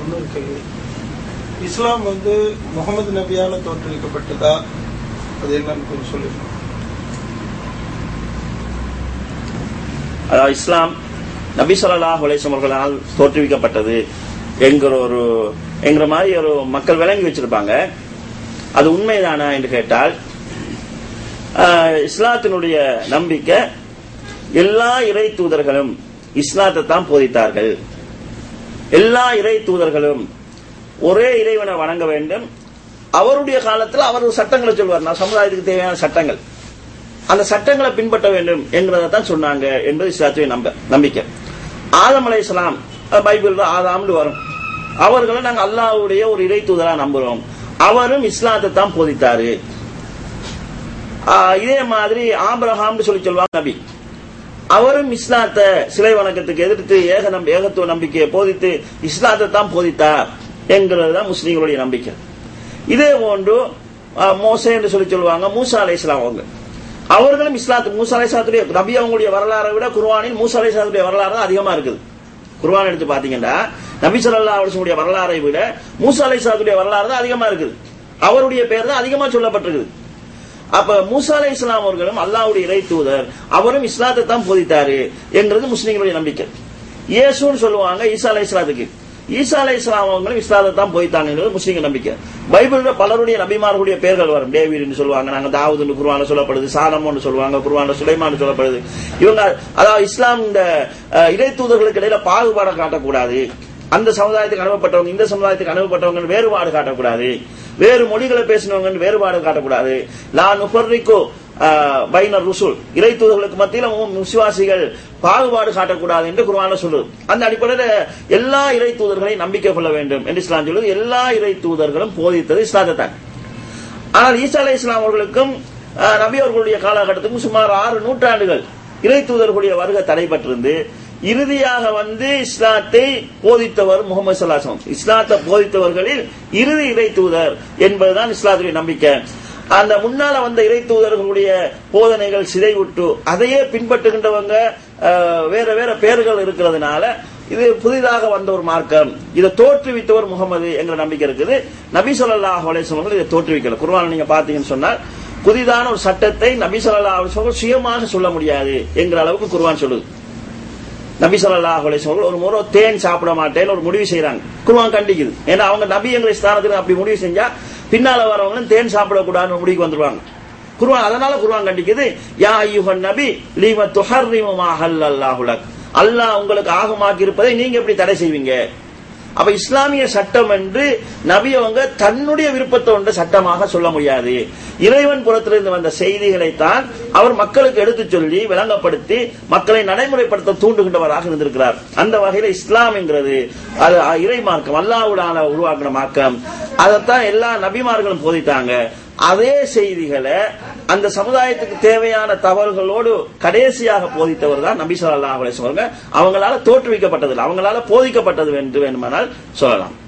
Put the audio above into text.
இன்னொரு கேள்வி இஸ்லாம் வந்து முகமது நபியால தோற்றுவிக்கப்பட்டதா அது என்னன்னு கொஞ்சம் சொல்லிருக்கோம் அதாவது இஸ்லாம் நபி ஸல்லல்லாஹு அலைஹி வஸல்லம் அவர்களால் தோற்றுவிக்கப்பட்டது என்கிற ஒரு என்கிற மாதிரி ஒரு மக்கள் விளங்கி வச்சிருப்பாங்க அது உண்மைதானா என்று கேட்டால் ஆஹ், இஸ்லாத்தினுடைய நம்பிக்கை எல்லா இறை தூதர்களும் இஸ்லாத்தை தான் போதித்தார்கள் எல்லா இறை தூதர்களும் ஒரே இறைவனை வணங்க வேண்டும் அவருடைய காலத்தில் அவர் ஒரு சட்டங்களை சொல்வார் நான் சமுதாயத்துக்கு தேவையான சட்டங்கள் அந்த சட்டங்களை பின்பற்ற வேண்டும் என்கிறத தான் சொன்னாங்க என்பது இஸ்லாத்துடைய நம்ப நம்பிக்கை ஆதம் அலை இஸ்லாம் பைபிள் ஆதாம்னு வரும் அவர்களை நாங்க அல்லாஹ்வுடைய ஒரு இறை தூதரா நம்புறோம் அவரும் இஸ்லாத்தை தான் போதித்தாரு ஆஹ் இதே மாதிரி ஆபிரஹாம்னு சொல்லி சொல்லுவாங்க நபி அவரும் இஸ்லாத்தை சிலை வணக்கத்துக்கு எதிர்த்து ஏக நம்ப ஏகத்துவ நம்பிக்கையை போதித்து இஸ்லாத்தை தான் போதித்தார் என்கிறது தான் முஸ்லீம்களுடைய நம்பிக்கை இதே போன்று ஆஹ், மோசே என்று சொல்லி சொல்லுவாங்க மூசா அலை இஸ்லாம் அவங்க அவர்களும் இஸ்லாத்து மூசா அலை இஸ்லாத்துடைய நபி அவங்களுடைய வரலாறை விட குர்ஆனில் மூசா அலை இஸ்லாத்துடைய வரலாறு தான் அதிகமா இருக்குது குர்ஆன் எடுத்து பாத்தீங்கன்னா நபி ஸல்லல்லாஹு அலைஹி வஸல்லம் வரலாறை விட மூசா அலை இஸ்லாத்துடைய வரலாறு தான் அதிகமா இருக்குது அவருடைய பேர் தான் அதிகமா சொல்லப்பட்டிருக்குது அப்ப மூசா அலை இஸ்லாம் அவர்களும் அல்லாஹ்வுடைய இறை தூதர் அவரும் இஸ்லாத்தை தான் போதித்தாரு என்கிறது முஸ்லிம்களுடைய நம்பிக்கை இயேசுன்னு சொல்லுவாங்க ஈசா அலை இஸ்லாத்துக்கு ஈசா அலை இஸ்லாம் அவங்களும் இஸ்லாத்தை தான் போதித்தாங்கிறது முஸ்லீம்கள் நம்பிக்கை பைபிள்ல பலருடைய நபிமார்களுடைய பெயர்கள் வரும் டேவிட்னு சொல்லுவாங்க நாங்க தாவூதுன்னு குர்ஆன்ல சொல்லப்படுது சாலமோன்னு சொல்லுவாங்க குர்ஆன்ல சுலைமான்னு சொல்லப்படுது இவங்க அதாவது இஸ்லாம் இந்த அஹ், இறை தூதர்களுக்கு இடையில பாகுபாடம் காட்டக்கூடாது அந்த சமுதாயத்துக்கு அனுப்பப்பட்டவங்க இந்த சமுதாயத்துக்கு அனுப்பப்பட்டவங்க வேறுபாடு காட்டக்கூடாது வேறு மொழிகளை பேசினவங்க வேறுபாடு காட்டக்கூடாது லா நுபர்ரிக்கோ பைனர் ருசுல் இறை தூதர்களுக்கு மத்தியில் விசுவாசிகள் பாகுபாடு காட்டக்கூடாது என்று குர்ஆன்ல சொல்லுது அந்த அடிப்படையில் எல்லா இறை தூதர்களையும் நம்பிக்கை கொள்ள வேண்டும் என்று இஸ்லாம் சொல்லுது எல்லா இறை தூதர்களும் போதித்தது இஸ்லாத்தை தான் ஆனால் ஈசா அலை இஸ்லாம் அவர்களுக்கும் அஹ், நபி அவர்களுடைய காலகட்டத்துக்கும் சுமார் ஆறு நூற்றாண்டுகள் இறை தூதர்களுடைய வருகை தடைபட்டிருந்து இறுதியாக வந்து இஸ்லாத்தை போதித்தவர் முகமது சல்லாசம் இஸ்லாத்தை போதித்தவர்களில் இறுதி இறை தூதர் என்பதுதான் இஸ்லாத்துடைய நம்பிக்கை அந்த முன்னால வந்த இறை தூதர்களுடைய போதனைகள் சிதைவுட்டு அதையே பின்பற்றுகின்றவங்க அஹ், வேற வேற பெயர்கள் இருக்கிறதுனால இது புதிதாக வந்த ஒரு மார்க்கம் இதை தோற்றுவித்தவர் முகமது என்ற நம்பிக்கை இருக்குது நபி ஸல்லல்லாஹு அலைஹி வஸல்லம் இதை தோற்றுவிக்கல குர்ஆன் நீங்க பாத்தீங்கன்னு சொன்னால் புதிதான ஒரு சட்டத்தை நபி ஸல்லல்லாஹு அலைஹி வஸல்லம் சுயமாக சொல்ல முடியாது என்கிற அளவுக்கு குர்ஆன் சொல்லுது நபி ஸல்லல்லாஹு அலைஹி வஸல்லம் ஒரு முறை தேன் சாப்பிட மாட்டேன்னு ஒரு முடிவு செய்றாங்க குர்ஆன் கண்டிக்குது ஏன்னா அவங்க நபி என்ற ஸ்தானத்துல அப்படி முடிவு செஞ்சா பின்னால வரவங்களும் தேன் சாப்பிடக்கூடாதுன்னு முடிவுக்கு வந்துருவாங்க குர்ஆன் அதனால குர்ஆன் கண்டிக்குது யா ஐயுஹன் நபி லீம துஹர்ரிமு மா ஹல்லல்லாஹு லக் அல்லாஹ் உங்களுக்கு ஆகமாக்கி இருப்பதை நீங்க எப்படி தடை செய்வீங்க அப்ப இஸ்லாமிய சட்டம் என்று நபி அவங்க தன்னுடைய விருப்பத்தை ஒன்று சட்டமாக சொல்ல முடியாது இறைவன் புறத்திலிருந்து வந்த செய்திகளை தான் அவர் மக்களுக்கு எடுத்துச் சொல்லி விளங்கப்படுத்தி மக்களை நடைமுறைப்படுத்த தூண்டுகின்றவராக இருந்திருக்கிறார் அந்த வகையில இஸ்லாம் என்கிறது அது இறை மார்க்கம் அல்லாஹ்வுடான உருவாக்கின மார்க்கம் அதைத்தான் எல்லா நபிமார்களும் போதித்தாங்க அதே செய்திகளை அந்த சமுதாயத்துக்கு தேவையான தவறுகளோடு கடைசியாக போதித்தவர் தான் நபி ஸல்லல்லாஹு அலைஹி வஸல்லம் அவங்களால தோற்றுவிக்கப்பட்டது இல்லை. அவங்களால போதிக்கப்பட்டது என்று வேண்டுமானால் சொல்லலாம்